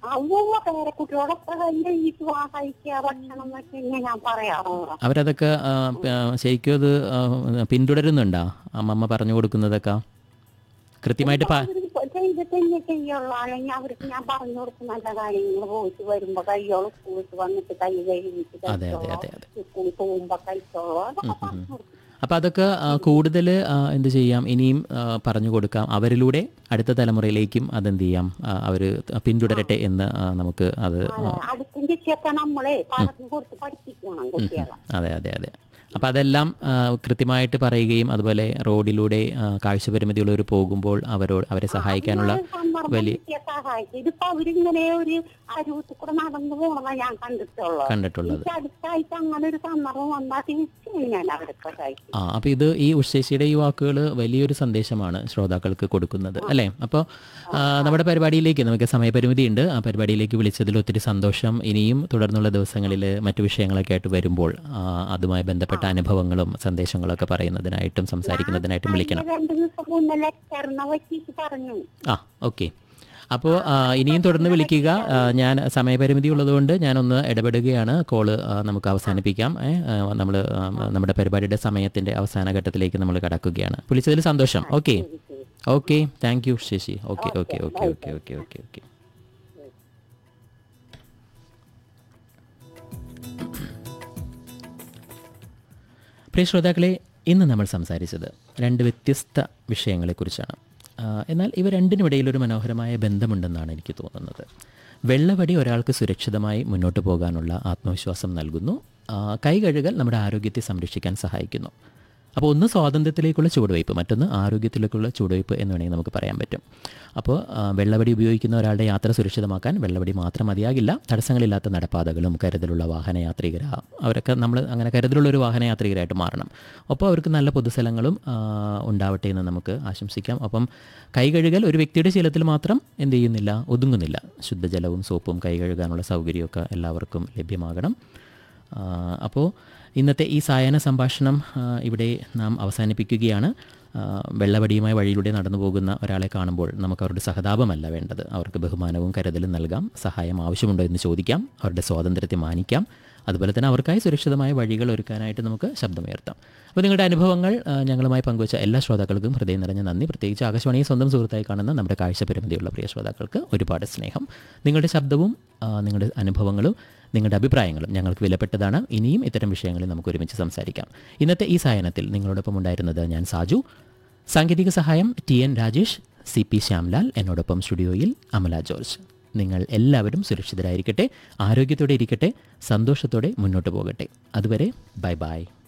അവ പേരെ കുട്ടികളൊക്കെ കഴിയിട്ട് വാ കഴിക്കുക ഭക്ഷണം എന്നൊക്കെ ഇങ്ങനെ ഞാൻ പറയാറുണ്ട് അവരതൊക്കെ ആ, പ- ആ, ശരിക്കും അത് ആ, പിന്തുടരുന്നുണ്ടോ അമ്മമ്മ പറഞ്ഞു കൊടുക്കുന്നതൊക്കെ കൃത്യമായിട്ട് പാ അവര് ചെയ്തിട്ട് തന്നെ ചെയ്യുള്ളൂ അല്ലെങ്കിൽ അവർക്ക് ഞാൻ പറഞ്ഞു കൊടുക്കും നല്ല കാര്യങ്ങൾ പോയിട്ട് വരുമ്പോ കയ്യോളം സ്കൂളിൽ വന്നിട്ട് കൈ കഴുകിയിട്ട് അതെ, അതെ, കഴിച്ചോളൂ അതെ, അതെ. സ്കൂളിൽ പോകുമ്പോ കഴിച്ചോളൂ അതൊക്കെ പറഞ്ഞു കൊടുക്കും അപ്പം അതൊക്കെ കൂടുതൽ എന്ത് ചെയ്യാം ഇനിയും ആ, പറഞ്ഞു കൊടുക്കാം അവരിലൂടെ അടുത്ത തലമുറയിലേക്കും അതെന്ത് ചെയ്യാം അവർ പിന്തുടരട്ടെ എന്ന് ആ, നമുക്ക് അത് ആ, അടുത്തും ചിച്ചൊക്കെ നമ്മളെ പറഞ്ഞു കൊടുത്ത് പഠിപ്പിക്കണം കുട്ടികളെ അതെ അതെ അതെ അപ്പം അതെല്ലാം ആ, കൃത്യമായിട്ട് പറയുകയും അതുപോലെ റോഡിലൂടെ ആ, കാഴ്ചപരിമിതിയുള്ളവർ പോകുമ്പോൾ അവരോട് അവരെ സഹായിക്കാനുള്ള സന്ദർഭം വലിയ കിട്ടിയ സഹായിച്ചു ഇതിപ്പോ അവരിങ്ങനെ ഒരു അരുവത്തിൽ കൂടെ നടന്നു പോണതാ ഞാൻ കണ്ടിട്ടുള്ളൂ കണ്ടിട്ടുള്ളത് എനിക്ക് അടുത്തായിട്ട് അങ്ങനെ ഒരു സന്ദർഭം വന്നാൽ തീർച്ചയായും ഞാൻ അവരെ സഹായിക്കും ആ അപ്പോൾ ഇത് ഈ ഉഷേശിയുടെ ഈ വാക്കുകൾ വലിയൊരു സന്ദേശമാണ് ശ്രോതാക്കൾക്ക് കൊടുക്കുന്നത് അല്ലേ അപ്പോൾ നമ്മുടെ പരിപാടിയിലേക്ക് നമുക്ക് സമയപരിമിതി ഉണ്ട് ആ പരിപാടിയിലേക്ക് വിളിച്ചതിൽ ഒത്തിരി സന്തോഷം ഇനിയും തുടർന്നുള്ള ദിവസങ്ങളിൽ മറ്റു വിഷയങ്ങളൊക്കെ ആയിട്ട് വരുമ്പോൾ ആ, അതുമായി ബന്ധപ്പെട്ട അനുഭവങ്ങളും സന്ദേശങ്ങളൊക്കെ പറയുന്നതിനായിട്ടും സംസാരിക്കുന്നതിനായിട്ടും വിളിക്കണം രണ്ടു ദിവസം മുന്നേ ലെറ്ററിനെ പറ്റിയിട്ട് പറഞ്ഞു ആ ഓക്കെ അപ്പോൾ ഇനിയും തുടർന്ന് വിളിക്കുക ആ, ഞാൻ സമയപരിമിതി ഉള്ളതുകൊണ്ട് ഞാനൊന്ന് ഇടപെടുകയാണ് കോള് ആ, നമുക്ക് അവസാനിപ്പിക്കാം നമ്മൾ നമ്മുടെ പരിപാടിയുടെ സമയത്തിൻ്റെ അവസാന ഘട്ടത്തിലേക്ക് നമ്മൾ കടക്കുകയാണ് വിളിച്ചതിൽ സന്തോഷം okay okay thank you Sasi okay okay okay okay okay okay okay പ്രിയ ശ്രോതാക്കളെ ഇന്ന് നമ്മൾ സംസാരിച്ചത് രണ്ട് വ്യത്യസ്ത വിഷയങ്ങളെക്കുറിച്ചാണ് ആ, എന്നാൽ ഇവ രണ്ടിനുമിടയിൽ ഒരു മനോഹരമായ ബന്ധമുണ്ടെന്നാണ് എനിക്ക് തോന്നുന്നത് വെള്ളവടി ഒരാൾക്ക് സുരക്ഷിതമായി മുന്നോട്ട് പോകാനുള്ള ആത്മവിശ്വാസം നൽകുന്നു ആ, കൈ കഴുകൽ നമ്മുടെ ആരോഗ്യത്തെ സംരക്ഷിക്കാൻ സഹായിക്കുന്നു അപ്പോൾ ഒന്ന് സ്വാതന്ത്ര്യത്തിലേക്കുള്ള ചുവടുവയ്പ് മറ്റൊന്ന് ആരോഗ്യത്തിലേക്കുള്ള ചുവടുവയ്പ് എന്ന് വേണമെങ്കിൽ നമുക്ക് പറയാൻ പറ്റും അപ്പോൾ ആ, വെള്ളവടി ഉപയോഗിക്കുന്ന ഒരാളുടെ യാത്ര സുരക്ഷിതമാക്കാൻ വെള്ളവടി മാത്രം മതിയാകില്ല തടസ്സങ്ങളില്ലാത്ത നടപ്പാതകളും കരുതലുള്ള വാഹനയാത്രികര അവരൊക്കെ നമ്മൾ അങ്ങനെ കരുതലുള്ള ഒരു വാഹനയാത്രികരായിട്ട് മാറണം ഒപ്പം അവർക്ക് നല്ല പൊതുസ്ഥലങ്ങളും ആ, ഉണ്ടാവട്ടെ എന്ന് നമുക്ക് ആശംസിക്കാം അപ്പം കൈ കഴുകൽ ഒരു വ്യക്തിയുടെ ശീലത്തിൽ മാത്രം എന്ത് ചെയ്യുന്നില്ല ഒതുങ്ങുന്നില്ല ശുദ്ധജലവും സോപ്പും കൈ കഴുകാനുള്ള സൗകര്യമൊക്കെ എല്ലാവർക്കും ലഭ്യമാകണം അപ്പോൾ ഇന്നത്തെ ഈ സായാഹ്ന സംഭാഷണം ആ, ഇവിടെ നാം അവസാനിപ്പിക്കുകയാണ് ആ, വെള്ളവടിയുമായി വഴിയിലൂടെ നടന്നു പോകുന്ന ഒരാളെ കാണുമ്പോൾ നമുക്ക് അവരുടെ സഹതാപമല്ല വേണ്ടത് അവർക്ക് ബഹുമാനവും കരുതലും നൽകാം സഹായം ആവശ്യമുണ്ടോ എന്ന് ചോദിക്കാം അവരുടെ സ്വാതന്ത്ര്യത്തെ മാനിക്കാം അതുപോലെ തന്നെ അവർക്കായി സുരക്ഷിതമായ വഴികൾ ഒരുക്കാനായിട്ട് നമുക്ക് ശബ്ദമുയർത്താം അപ്പോൾ നിങ്ങളുടെ അനുഭവങ്ങൾ ആ, ഞങ്ങളുമായി പങ്കുവച്ച എല്ലാ ശ്രോതാക്കൾക്കും ഹൃദയം നിറഞ്ഞ നന്ദി പ്രത്യേകിച്ച് ആകാശവാണിയെ സ്വന്തം സുഹൃത്തായി കാണുന്ന നമ്മുടെ കാഴ്ച പരിമിതിയുള്ള പ്രിയ ശ്രോതാക്കൾക്ക് ഒരുപാട് സ്നേഹം നിങ്ങളുടെ ശബ്ദവും ആ, നിങ്ങളുടെ അനുഭവങ്ങളും നിങ്ങളുടെ അഭിപ്രായങ്ങളും ഞങ്ങൾക്ക് വിലപ്പെട്ടതാണ് ഇനിയും ഇത്തരം വിഷയങ്ങളിൽ നമുക്ക് ഒരുമിച്ച് സംസാരിക്കാം ഇന്നത്തെ ഈ സായനത്തിൽ നിങ്ങളോടൊപ്പം ഉണ്ടായിരുന്നത് ഞാൻ സാജു സാങ്കേതിക സഹായം T N Rajesh C P Syamlal എന്നോടൊപ്പം സ്റ്റുഡിയോയിൽ അമല ജോർജ് നിങ്ങൾ എല്ലാവരും സുരക്ഷിതരായിരിക്കട്ടെ ആരോഗ്യത്തോടെ ഇരിക്കട്ടെ സന്തോഷത്തോടെ മുന്നോട്ട് പോകട്ടെ അതുവരെ ബൈ ബൈ